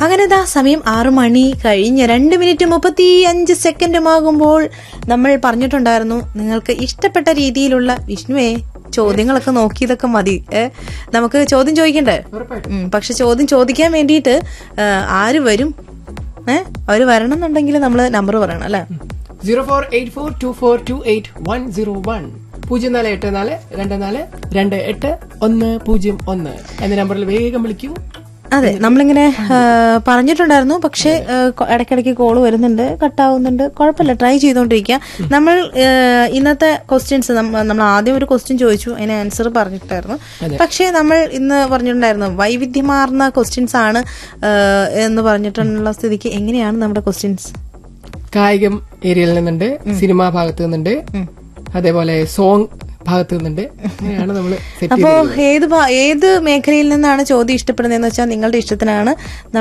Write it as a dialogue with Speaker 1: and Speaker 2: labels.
Speaker 1: അങ്ങനെ ദാ സമയം ആറു മണി കഴിഞ്ഞ് രണ്ട് മിനിറ്റ് മുപ്പത്തി അഞ്ച് സെക്കൻഡുമാകുമ്പോൾ നമ്മൾ പറഞ്ഞിട്ടുണ്ടായിരുന്നു നിങ്ങൾക്ക് ഇഷ്ടപ്പെട്ട രീതിയിലുള്ള വിഷ്ണുവേ ചോദ്യങ്ങളൊക്കെ നോക്കിയതൊക്കെ മതി ഏ നമുക്ക് ചോദ്യം ചോദിക്കണ്ടേ
Speaker 2: ഉറപ്പായിട്ടും
Speaker 1: ഉം, പക്ഷെ ചോദ്യം ചോദിക്കാൻ വേണ്ടിയിട്ട് ആ, ആര് വരും ഏ അവര് വരണം എന്നുണ്ടെങ്കിൽ നമ്മൾ നമ്പർ പറയണം അല്ലേ
Speaker 2: zero four eight four two four two eight one zero one പൂജ്യം നാല് എട്ട് നാല് രണ്ട് നാല് രണ്ട് എട്ട് ഒന്ന് പൂജ്യം ഒന്ന് എന്ന നമ്പറിൽ വേഗം വിളിക്കൂ
Speaker 1: അതെ നമ്മളിങ്ങനെ ആ, പറഞ്ഞിട്ടുണ്ടായിരുന്നു പക്ഷെ ആ, കൊ- ഇടയ്ക്കിടയ്ക്ക് കോള് വരുന്നുണ്ട് കട്ടാവുന്നുണ്ട് കുഴപ്പമില്ല ട്രൈ ചെയ്തുകൊണ്ടിരിക്കുക നമ്മൾ ആ, ഇന്നത്തെ ക്വസ്റ്റ്യൻസ് നമ്മൾ ആദ്യം ഒരു ക്വസ്റ്റ്യൻ ചോദിച്ചു അതിന് ആൻസർ പറഞ്ഞിട്ടായിരുന്നു പക്ഷേ നമ്മൾ ഇന്ന് പറഞ്ഞിട്ടുണ്ടായിരുന്നു വൈവിധ്യമാർന്ന ക്വസ്റ്റ്യൻസ് ആണ് ആ, എന്ന് പറഞ്ഞിട്ടുള്ള സ്ഥിതിക്ക് എങ്ങനെയാണ് നമ്മുടെ ക്വസ്റ്റ്യൻസ്
Speaker 2: കായികം ഏരിയയിൽ നിന്നുണ്ട് സിനിമാ ഭാഗത്ത് നിന്നുണ്ട് അതേപോലെ സോങ് ഭാഗത്ത് നിന്നുണ്ട് അങ്ങനെയാണ് നമ്മൾ സെറ്റ്
Speaker 1: അപ്പോ ഏത് ഭാ- ഏത് മേഖലയിൽ നിന്നാണ് ചോദ്യം ഇഷ്ടപ്പെടുന്നതെന്ന് വെച്ചാൽ നിങ്ങളുടെ ഇഷ്ടത്തിനാണ്